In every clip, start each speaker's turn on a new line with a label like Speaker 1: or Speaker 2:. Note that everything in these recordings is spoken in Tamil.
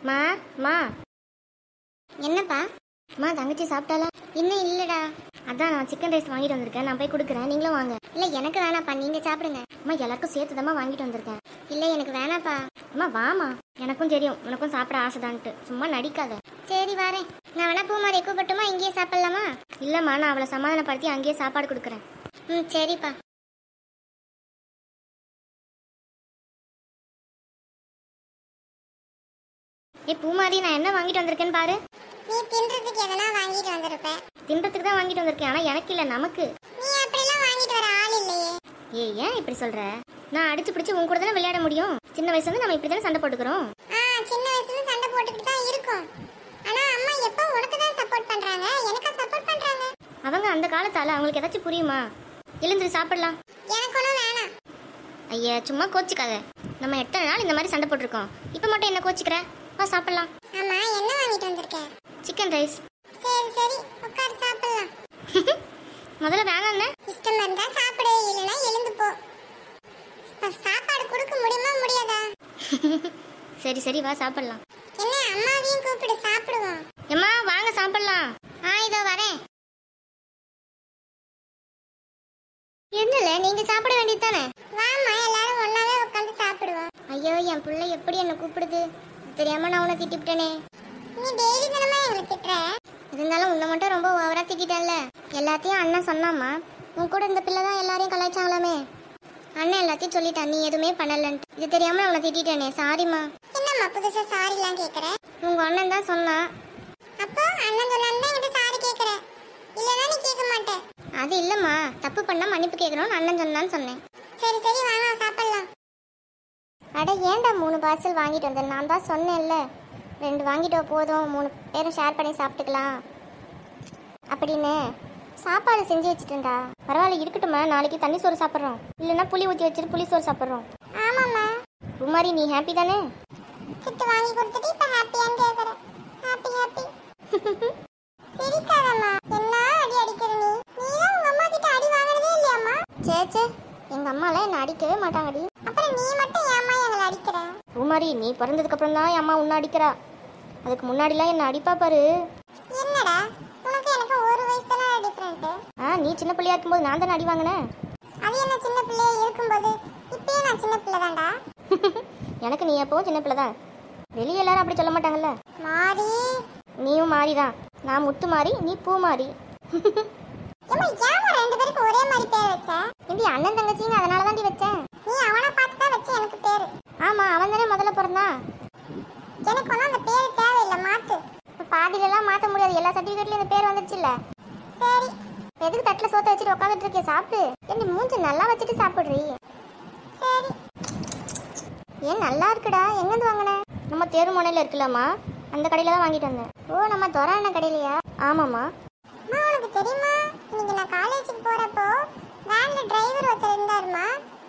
Speaker 1: மா மா என்னப்பா அம்மா தங்கச்சி சாப்பிட்டாளா இன்னும் இல்லடா அதான் நான் சிக்கன் ரைஸ் வாங்கிட்டு வந்திருக்கேன் நான் போய் கொடுக்குறேன் நீங்களும் வாங்க இல்ல எனக்கு வேணாப்பா நீங்க சாப்பிடுங்க அம்மா எல்லாருக்கும் சேர்த்து வாங்கிட்டு வந்திருக்கேன் இல்ல எனக்கு வேணாப்பா அம்மா வாமா எனக்கும் தெரியும் உனக்கும் சாப்பிட ஆசைதான்ட்டு சும்மா நடிக்காத சரி வரேன் நான் வேணா பூமாரி கூப்பிட்டுமா இங்கேயே சாப்பிடலாமா இல்லம்மா நான் அவளை சமாதானப்படுத்தி அங்கேயே சாப்பாடு கொடுக்குறேன் ம் சரிப்பா ஏ பூமாரி நான் என்ன வாங்கிட்டு வந்திருக்கேன்னு பாரு
Speaker 2: நீ தின்றதுக்கு எதனா வாங்கிட்டு வந்திருப்ப
Speaker 1: தின்றதுக்கு தான் வாங்கிட்டு வந்திருக்கேன் ஆனா எனக்கு இல்ல நமக்கு
Speaker 2: நீ அப்படிலாம் வாங்கிட்டு வர ஆள் இல்லையே
Speaker 1: ஏ ஏன் இப்படி சொல்ற நான் அடிச்சு பிடிச்சு உன் கூட தானே விளையாட முடியும் சின்ன வயசுல இருந்து நம்ம இப்படி தானே சண்டை போட்டுக்கிறோம்
Speaker 2: ஆ சின்ன வயசுல சண்டை போட்டுக்கிட்டு தான் இருக்கும் ஆனா அம்மா எப்போ உனக்கு தான் சப்போர்ட் பண்றாங்க எனக்கா சப்போர்ட் பண்றாங்க
Speaker 1: அவங்க அந்த காலத்தால அவங்களுக்கு ஏதாச்சும் புரியுமா எழுந்திரு சாப்பிடலாம்
Speaker 2: எனக்கு ஒன்றும் வேணாம்
Speaker 1: ஐயா சும்மா கோச்சிக்காத நம்ம எத்தனை நாள் இந்த மாதிரி சண்டை போட்டிருக்கோம் இப்போ மட்டும் என்ன கோச்சிக்கிற வா சாப்பிடலாம்
Speaker 2: ஆமா என்ன வாங்கிட்டு வந்திருக்க
Speaker 1: சிக்கன் ரைஸ்
Speaker 2: சரி சரி உட்கார் சாப்பிடலாம்
Speaker 1: முதல்ல வேணாண்ணே
Speaker 2: இஷ்டம் இருந்தா சாப்பிடு இல்லைன்னா எழுந்து போ இப்ப சாப்பாடு கொடுக்க முடியுமா முடியாதா
Speaker 1: சரி சரி வா சாப்பிடலாம்
Speaker 2: என்ன அம்மாவையும் கூப்பிடு சாப்பிடுவோம்
Speaker 1: எம்மா வாங்க சாப்பிடலாம் ஆ இதோ வரேன் என்னல நீங்க சாப்பிட வேண்டியது தானே
Speaker 2: வாம்மா எல்லாரும் ஒண்ணாவே உட்காந்து சாப்பிடுவோம்
Speaker 1: ஐயோ என் பிள்ளை எப்படி என்ன கூப்பிடுது இது தெரியாம நான் உன்னை திட்டிவிட்டேனே
Speaker 2: நீ டெய்லி தினமா எங்களை திட்டுற
Speaker 1: இருந்தாலும் உன்னை மட்டும் ரொம்ப ஓவரா திட்டேன்ல எல்லாத்தையும் அண்ணன் சொன்னாமா உன் கூட இந்த பிள்ளை தான் எல்லாரையும் கலாய்ச்சாங்களாமே அண்ணன் எல்லாத்தையும் சொல்லிட்டான் நீ எதுவுமே பண்ணலன்ட்டு இது தெரியாம நான் உன்னை திட்டிட்டேனே சாரிம்மா
Speaker 2: என்னம்மா புதுசா சாரிலாம் கேக்குற
Speaker 1: உங்க அண்ணன் தான் சொன்னான்
Speaker 2: அப்போ அண்ணன் சொன்னான்னு என்கிட்ட சாரி கேக்குற இல்லைன்னா நீ கேட்க மாட்ட
Speaker 1: அது இல்லம்மா தப்பு பண்ணா மன்னிப்பு கேட்கணும்னு அண்ணன் சொன்னான்னு சொன்னேன்
Speaker 2: சரி சரி வாங்க சாப்பிடலாம்
Speaker 1: அட ஏன்டா மூணு பார்சல் வாங்கிட்டு வந்தேன் நான் தான் சொன்னேன்ல ரெண்டு வாங்கிட்டு வா போதும் மூணு பேரும் ஷேர் பண்ணி சாப்பிட்டுக்கலாம் அப்படின்னு சாப்பாடு செஞ்சு வச்சுட்டேன்டா பரவாயில்ல இருக்கட்டுமா நாளைக்கு தண்ணி சோறு சாப்பிட்றோம் இல்லைன்னா புளி ஊற்றி வச்சுட்டு புளி சோறு சாப்பிட்றோம்
Speaker 2: ஆமாம்மா
Speaker 1: குமாரி நீ ஹாப்பி தானே
Speaker 2: திட்டு வாங்கி கொடுத்துட்டு இப்ப ஹாப்பியான்னு கேக்குற ஹாப்பி ஹாப்பி சிரிக்காதம்மா என்ன அடி அடிக்கிற நீ நீ தான் உங்க அம்மா கிட்ட அடி வாங்குறதே இல்லையாம்மா
Speaker 1: சே சே எங்கள் அம்மாலாம் என்னை அடிக்கவே மாட்டாங்கடி
Speaker 2: அப்புறம் நீ மட்டும் ஏம்மா எங்களை அடிக்கிற
Speaker 1: குமாரி நீ பிறந்ததுக்கு அப்புறம் தான் என் அம்மா உன்னை அடிக்கிறா அதுக்கு முன்னாடிலாம் என்னை அடிப்பா பாரு
Speaker 2: என்னடா உனக்கு எனக்கு ஒரு வயசு தானே டிஃப்ரெண்ட்
Speaker 1: ஆ நீ சின்ன பிள்ளையா இருக்கும்போது நான் தானே அடி வாங்கினேன்
Speaker 2: அது என்ன சின்ன பிள்ளையா இருக்கும்போது இப்பயே நான் சின்ன பிள்ளை தான்டா
Speaker 1: எனக்கு நீ எப்பவும் சின்ன பிள்ளை தான் வெளியே எல்லாரும் அப்படி சொல்ல மாட்டாங்கல்ல
Speaker 2: மாறி
Speaker 1: நீயும் மாறி தான் நான் முத்து மாறி நீ பூ மாறி
Speaker 2: ஏம்மா ஏம்மா ரெண்டு பேருக்கு ஒரே மாதிரி பேர் வச்ச
Speaker 1: இப்படி அண்ணன் தங்கச்சின்னு அதனால தாண்டி வச்சேன்
Speaker 2: நீ அவனை பார்த்து தான் வச்ச எனக்கு பேரு
Speaker 1: ஆமா அவன் தானே முதல்ல பிறந்தான்
Speaker 2: எனக்கு ஒன்றும் அந்த பேர் தேவையில்லை மாத்து
Speaker 1: இப்போ பாதியிலலாம் மாற்ற முடியாது எல்லா சர்டிஃபிகேட்லையும் இந்த பேர் வந்துருச்சுல்ல
Speaker 2: சரி
Speaker 1: எதுக்கு தட்டில் சோத்த வச்சுட்டு உட்காந்துட்டு இருக்கே சாப்பிடு ஏன் நீ மூஞ்சி நல்லா வச்சுட்டு சாப்பிடுறீ
Speaker 2: சரி
Speaker 1: ஏன் நல்லா இருக்குடா எங்கேருந்து வாங்கின நம்ம தேர்வு முனையில் இருக்குல்லம்மா அந்த கடையில் தான் வாங்கிட்டு வந்தேன் ஓ நம்ம துறை அண்ணன் கடையிலையா ஆமாம்மா
Speaker 2: அம்மா உனக்கு தெரியுமா இன்னைக்கு நான் காலேஜுக்கு போறப்போ வேன்ல டிரைவர் ஒருத்தர் இருந்தாருமா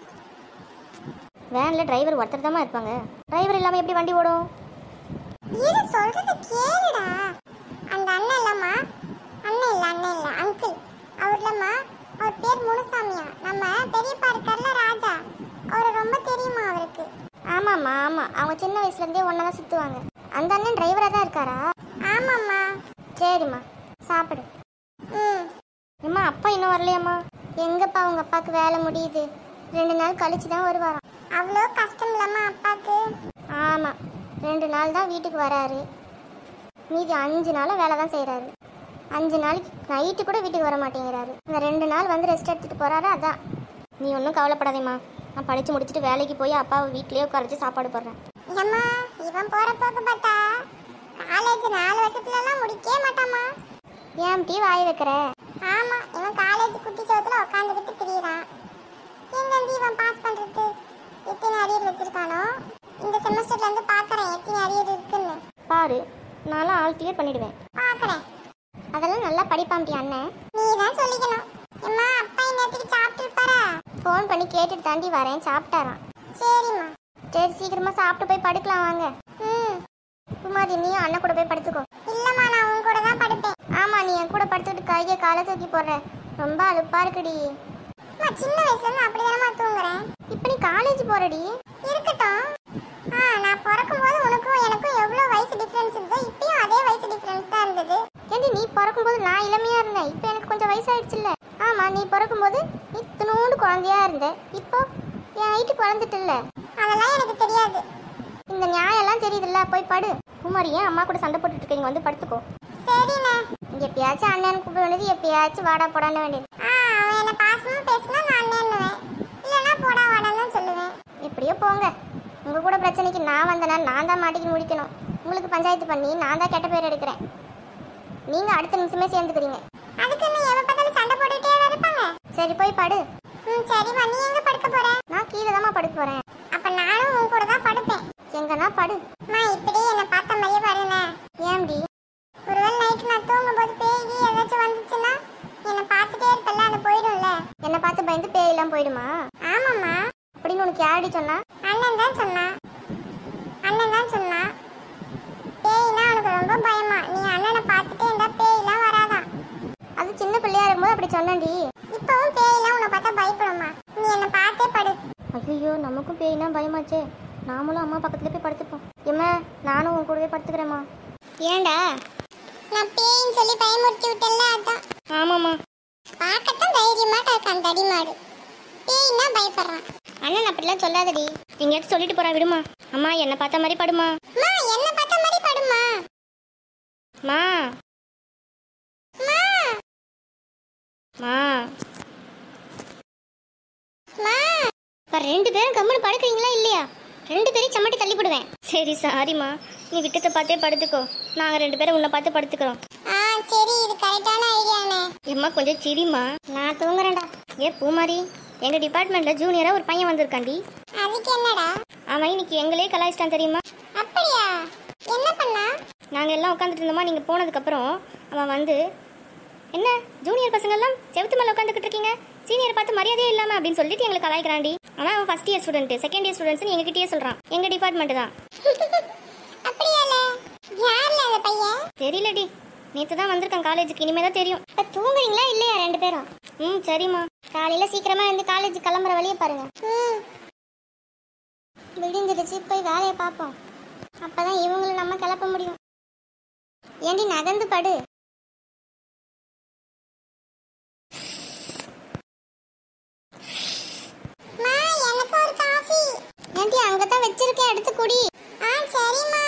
Speaker 1: வேனில் டிரைவர் ஒருத்தர் தான் இருப்பாங்க டிரைவர் இல்லாமல் எப்படி வண்டி ஓடும்
Speaker 2: இரு சொல்றது கேளுடா அந்த அண்ணன் இல்லம்மா அண்ணன் இல்ல அண்ணன் இல்ல அங்கிள் அவர் இல்லம்மா அவர் பேர் முனுசாமியா நம்ம பெரியப்பா இருக்கார்ல ராஜா அவரை ரொம்ப தெரியுமா அவருக்கு
Speaker 1: ஆமாம்மா ஆமாம் அவங்க சின்ன வயசுலேருந்தே ஒன்றா தான் சுற்றுவாங்க அந்த அண்ணன் டிரைவராக தான் இருக்காரா
Speaker 2: ஆமாம்மா
Speaker 1: சரிம்மா சாப்பிடு
Speaker 2: ம்
Speaker 1: அம்மா அப்பா இன்னும் வரலையாம்மா எங்கப்பா உங்க அப்பாவுக்கு வேலை முடியுது ரெண்டு நாள் கழிச்சு தான் வருவாராம்
Speaker 2: அவ்வளோ கஷ்டம் இல்லம்மா அப்பாக்கு
Speaker 1: ஆமாம் ரெண்டு நாள் தான் வீட்டுக்கு வராரு மீதி அஞ்சு நாளும் வேலை தான் செய்கிறாரு அஞ்சு நாளைக்கு நைட்டு கூட வீட்டுக்கு வர மாட்டேங்கிறாரு இந்த ரெண்டு நாள் வந்து ரெஸ்ட் எடுத்துட்டு போறாரு அதான் நீ ஒன்றும் கவலைப்படாதேம்மா நான் படித்து முடிச்சுட்டு வேலைக்கு போய் அப்பாவை வீட்லயே உட்கார வச்சு சாப்பாடு போடுறேன்
Speaker 2: ஏம்மா இவன் போற போக்கு பார்த்தா காலேஜ் நாலு வருஷத்துலலாம் முடிக்கவே மாட்டாமா
Speaker 1: ஏன் டீ வாய் வைக்கிற
Speaker 2: ஆமா இவன் காலேஜ் குட்டி சோத்துல உட்காந்துக்கிட்டு திரியறான் எங்கேருந்து இவன் பாஸ் பண்றது எத்தனை அரியர் வச்சிருக்கானோ இந்த செமஸ்டர்ல இருந்து பாக்குறேன் எத்தனை அரியர் இருக்குன்னு
Speaker 1: பாரு நான்லாம் ஆல் கிளியர் பண்ணிடுவேன்
Speaker 2: பாக்குறேன்
Speaker 1: அதெல்லாம் நல்லா படிப்பான்டி அண்ணன்
Speaker 2: நீ தான் சொல்லிக்கணும் அம்மா அப்பா இன்னத்துக்கு சாப்பிட்டு இருப்பாரா
Speaker 1: ஃபோன் பண்ணி கேட்டுட்டு தாண்டி வரேன் சாப்பிட்டாராம்
Speaker 2: சரிம்மா
Speaker 1: சரி சீக்கிரமா சாப்பிட்டு போய் படுக்கலாம் வாங்க
Speaker 2: ம்
Speaker 1: குமாரி நீயும் அண்ணன் கூட போய் படுத்துக்கோ
Speaker 2: இல்லம்மா நான் உன் கூட தான் படுப்பேன்
Speaker 1: ஆமா நீ என் கூட படுத்துக்கிட்டு கையை காலை தூக்கி போடுற ரொம்ப அலுப்பா இருக்குடி
Speaker 2: அம்மா சின்ன வயசுல இருந்து அப்படிதானம்மா தூங்குறேன்
Speaker 1: இப்போ நீ காலேஜ் போறடி
Speaker 2: இருக்கட்டும் ஆ நான் பிறக்கும் போது உனக்கும் எனக்கும் எவ்வளவு வயசு
Speaker 1: வயசாயிடுச்சுல்ல ஆமா நீ பிறக்கும்போது நீ துணூண்டு குழந்தையா இருந்த இப்போ என் ஹைட்டுக்கு வளர்ந்துட்டுல்ல
Speaker 2: அதெல்லாம் எனக்கு தெரியாது
Speaker 1: இந்த நியாயம் எல்லாம் தெரியுதுல்ல போய் படு குமாரி ஏன் அம்மா கூட சண்டை போட்டுட்டு இருக்கீங்க வந்து படுத்துக்கோ
Speaker 2: சரிண்ணே
Speaker 1: இங்க எப்பயாச்சும் அண்ணன் கூப்பிட வேண்டியது எப்பயாச்சும் வாடா போடான்னு வேண்டியது
Speaker 2: ஆ அவன் என்ன பாசமா பேசினா நான் அண்ணன்னுவேன் இல்லைன்னா போடா வாடான்னு சொல்லுவேன்
Speaker 1: எப்படியோ போங்க உங்க கூட பிரச்சனைக்கு நான் வந்தேன்னா நான் தான் மாட்டிக்கு முடிக்கணும் உங்களுக்கு பஞ்சாயத்து பண்ணி நான் தான் கெட்ட பேர் எடுக்கிறேன் நீங்க அடுத்த நிமிஷமே சேர்ந்துக்கிறீங்க
Speaker 2: அதுக்கு என்ன எவ பார்த்தாலும் சண்டை போட்டுட்டே இருப்பாங்க
Speaker 1: சரி போய் படு
Speaker 2: ம் சரிம்மா நீ எங்க படுக்க போற
Speaker 1: நான் கீழே தான் படுக்க போறேன்
Speaker 2: அப்ப நானும் உன் கூட தான் படுப்பேன்
Speaker 1: எங்கன்னா படு
Speaker 2: அம்மா இப்படியே என்ன பார்த்த மாதிரியே பாருங்க
Speaker 1: ஏன்டி
Speaker 2: ஒருவேளை நைட்டு நான் தூங்கும்போது பேய் கீய் ஏதாச்சும் வந்துச்சுன்னா என்னை பார்த்துட்டே இருப்பல்ல அது போயிடும்ல
Speaker 1: என்னை பார்த்து பயந்து பேயெல்லாம் போயிடுமா
Speaker 2: ஆமாம்மா
Speaker 1: அப்படின்னு உனக்கு யாரடி சொன்னா
Speaker 2: அண்ணன் தான் சொன்னான் அண்ணன் தான் சொன்னான் பேய்னா அவனுக்கு ரொம்ப பயமா நீ அண்ணனை பார்த்துட்டே இருந்தா பேய்லாம் வராதான்
Speaker 1: அது சின்ன பிள்ளையா இருக்கும்போது அப்படி சொன்னேன்டி
Speaker 2: இப்பவும் பேய்லாம் உன்னை பார்த்தா பயப்படுமா நீ என்னை பார்த்தே படு
Speaker 1: ஐயோ நமக்கும் பேய்னா பயமாச்சே நாமளும் அம்மா பக்கத்துல போய் படுத்துப்போம் ஏம்மா நானும் உன் கூடவே படுத்துக்கிறேம்மா ஏன்டா
Speaker 2: நான் பேயின்னு சொல்லி பயமுறுத்தி விட்டேன்ல அதான்
Speaker 1: ஆமாம்மா
Speaker 2: பார்க்கத்தான் தைரியமாட்ட இருக்கான் தடிமாடு பேய்னா பயப்படுறான்
Speaker 1: அண்ணன் அப்படிலாம் சொல்லாதடி எங்கேயாச்சும் சொல்லிட்டு போறா விடுமா அம்மா என்னை பார்த்த மாதிரி படுமா
Speaker 2: அம்மா என்ன பார்த்த மாதிரி படுமா
Speaker 1: மா
Speaker 2: அம்மா
Speaker 1: மா
Speaker 2: அம்மா
Speaker 1: இப்போ ரெண்டு பேரும் கம்முன்னு படுக்கிறீங்களா இல்லையா ரெண்டு பேரையும் சம்மட்டி தள்ளி போடுவேன் சரி சாரிம்மா நீ விட்டத்தை பார்த்தே படுத்துக்கோ நாங்கள் ரெண்டு பேரும் உன்னை பார்த்து படுத்துக்கிறோம்
Speaker 2: ஆ சரி இது கரெக்டான ஐடியாண்ணே
Speaker 1: எம்மா கொஞ்சம் சிரிம்மா நான் தூங்குறேன்டா ஏ பூமாரி எங்க டிபார்ட்மெண்ட்ல ஜூனியரா ஒரு பையன் வந்திருக்காண்டி
Speaker 2: அதுக்கு என்னடா
Speaker 1: அவன் இன்னைக்கு எங்களே கலாய்ச்சிட்டான் தெரியுமா
Speaker 2: அப்படியா என்ன பண்ணா
Speaker 1: நாங்க எல்லாம் உட்காந்துட்டு இருந்தோமா நீங்க போனதுக்கு அப்புறம் அவன் வந்து என்ன ஜூனியர் பசங்க எல்லாம் செவுத்து மேல உட்காந்துக்கிட்டு இருக்கீங்க சீனியர் பார்த்து மரியாதையே இல்லாம அப்படின்னு சொல்லிட்டு எங்களை கலாய்க்கிறாண்டி அவன் அவன் first year student second year students எங்ககிட்டயே சொல்றான் எங்க டிபார்ட்மெண்ட் தான்
Speaker 2: அப்படியால யார்ல அந்த பையன்
Speaker 1: தெரியலடி நேத்து தான் வந்திருக்கான் காலேஜுக்கு இனிமே தான் தெரியும் இப்போ தூங்குறீங்களா இல்லையா ரெண்டு பேரும் ம் சரிம்மா காலையில சீக்கிரமா வந்து காலேஜ் கிளம்புற வழியை பாருங்க
Speaker 2: ம்
Speaker 1: விடிஞ்சிடுச்சு போய் வேலையை பார்ப்போம் அப்பதான் இவங்களை நம்ம கிளப்ப முடியும் ஏண்டி நகர்ந்து படு
Speaker 2: மா எனக்கு ஒரு காஃபி
Speaker 1: ஏண்டி அங்கதான் வச்சிருக்கேன் எடுத்து குடி
Speaker 2: ஆ சரிம்மா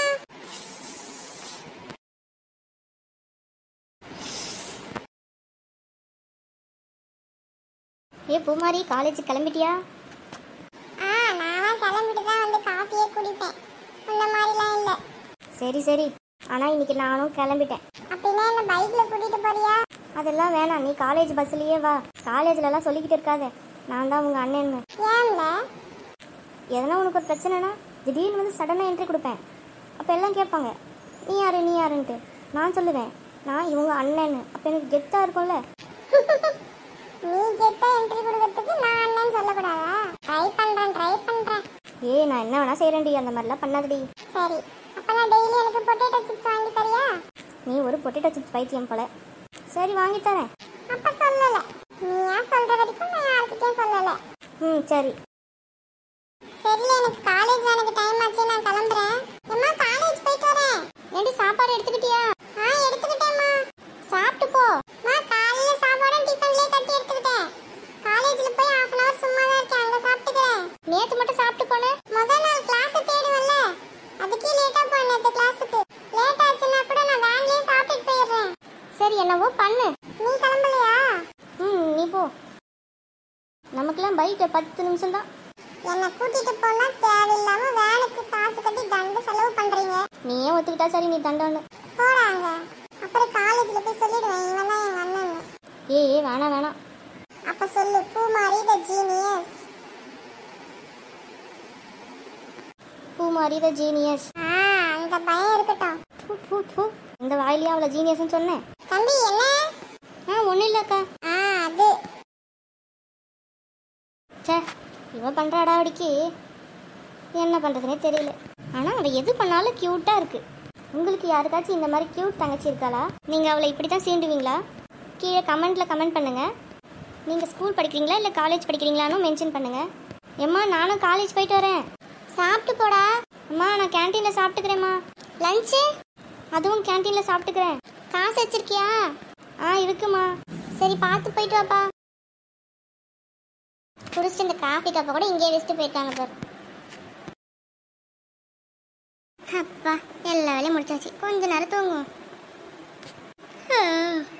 Speaker 1: ஏ பூமாரி காலேஜ் கிளம்பிட்டியா
Speaker 2: ஆ நானும் கிளம்பிட்டு தான் வந்து காஃபியே குடிப்பேன் அந்த மாதிரிலாம் இல்லை
Speaker 1: சரி சரி ஆனா இன்னைக்கு நானும் கிளம்பிட்டேன்
Speaker 2: அப்படின்னா என்ன பைக்ல கூட்டிட்டு போறியா
Speaker 1: அதெல்லாம் வேணாம் நீ காலேஜ் பஸ்லயே வா காலேஜ்ல எல்லாம் சொல்லிக்கிட்டு இருக்காத நான் தான் உங்க அண்ணன்னு
Speaker 2: ஏன்ல
Speaker 1: எதனா உனக்கு ஒரு பிரச்சனைனா திடீர்னு வந்து சடனாக என்ட்ரி கொடுப்பேன் அப்போ எல்லாம் கேட்பாங்க நீ யாரு நீ யாருன்ட்டு நான் சொல்லுவேன் நான் இவங்க அண்ணன்னு அப்போ எனக்கு கெத்தாக இருக்கும்ல
Speaker 2: நீ கெட்ட என்ட்ரி கொடுக்கறதுக்கு நான் அண்ணன் சொல்லக்கூடாதா ட்ரை பண்றேன் ட்ரை பண்றேன்
Speaker 1: ஏய் நான் என்ன வேணா செய்கிறேன்டி அந்த மாதிரிலாம் பண்ணாதடி
Speaker 2: சரி அப்ப நான் டெய்லி எனக்கு பொட்டேட்டோ சிப்ஸ் வாங்கி தரியா
Speaker 1: நீ ஒரு பொட்டேட்டோ சிப்ஸ் பைத்தியம் போல சரி வாங்கி தரேன்
Speaker 2: அப்ப சொல்லல நீ ஏன் சொல்ற வரைக்கும் நான் யார்கிட்டயும் சொல்லல
Speaker 1: ம் சரி
Speaker 2: சரில எனக்கு காலேஜ் எனக்கு டைம் ஆச்சு நான் கிளம்புறேன் அம்மா காலேஜ் போயிட்டு வரேன்
Speaker 1: ஏண்டி சாப்பாடு எடுத்துக்கிட்டியா
Speaker 2: ஆ எடுத்துக்கிட்டேம்மா
Speaker 1: சாப்பிட்டு போ
Speaker 2: அம்மா காலையில சாப்பாடும் டிஃபன்லயே கட்டி எடுத்துக்கிட்டேன் காலேஜ்ல போய் ஹாஃப் அன் அவர் சும்மா தான் இருக்கேன் அங்க சாப்பிட்டுக்கிறேன்
Speaker 1: நேற்று மட்டும் சாப்பிட்டு போனேன்
Speaker 2: முதல் நாள் கிளாஸ் தேடுவல்ல அதுக்கே லேட்டா போனேன் நேத்து கிளாஸுக்கு லேட் ஆச்சுன்னா கூட நான் வேன்லயே சாப்பிட்டுட்டு போயிடுறேன்
Speaker 1: சரி என்னவோ பண்ணு
Speaker 2: நீ கிளம்பலையா
Speaker 1: ம் நீ போ நமக்கெல்லாம் பைக்கில் பத்து நிமிஷம் தான்
Speaker 2: என்னை கூட்டிட்டு போனா தேவையில்லாம வேனுக்கு காசு கட்டி தண்டு செலவு பண்றீங்க
Speaker 1: நீ ஏன் ஒத்துக்கிட்டா சரி நீ தண்டன்னு
Speaker 2: போறாங்க அப்புறம் காலேஜ்ல போய் சொல்லிடுவேன் இவன் தான் எங்க அண்ணன்
Speaker 1: ஏய் ஏய், வேணாம் வேணாம்
Speaker 2: அப்ப சொல்லு பூமாரி த ஜீனியஸ்
Speaker 1: பூமாரி த ஜீனியஸ்
Speaker 2: ஆ அந்த பயம் இருக்கட்டும்
Speaker 1: ஃபு, ஃபு, ஃபு. இந்த வாயிலேயே அவளை ஜீனியஸ்னு சொன்னேன்
Speaker 2: தம்பி என்ன
Speaker 1: ஆ ஒன்றும் இல்லைக்கா
Speaker 2: ஆ அது
Speaker 1: ச்சே இவ பண்ணுற அடாவடிக்கு என்ன பண்ணுறதுனே தெரியல ஆனால் அவள் எது பண்ணாலும் க்யூட்டாக இருக்கு உங்களுக்கு யாருக்காச்சும் இந்த மாதிரி க்யூட் தங்கச்சி இருக்காளா நீங்கள் அவளை இப்படி தான் சீண்டுவீங்களா கீழே கமெண்ட்டில் கமெண்ட் பண்ணுங்கள் நீங்கள் ஸ்கூல் படிக்கிறீங்களா இல்லை காலேஜ் படிக்கிறீங்களான்னு மென்ஷன் பண்ணுங்கள் எம்மா நானும் காலேஜ் போயிட்டு வரேன் சாப்பிட்டு போடா அம்மா நான் கேன்டீனில் சாப்பிட்டுக்கிறேம்மா லஞ்சு அதுவும் கேன்டீனில் சாப்பிட்டுக்கிறேன் காசு வச்சிருக்கியா ஆ இருக்குமா சரி பார்த்து போயிட்டு வாப்பா குடிச்சிட்டு இந்த காஃபி கப்பை கூட இங்கேயே வச்சுட்டு போயிருக்காங்க பாரு அப்பா எல்லா வேலையும் முடிச்சாச்சு கொஞ்ச நேரம் தூங்குவோம் ஆ.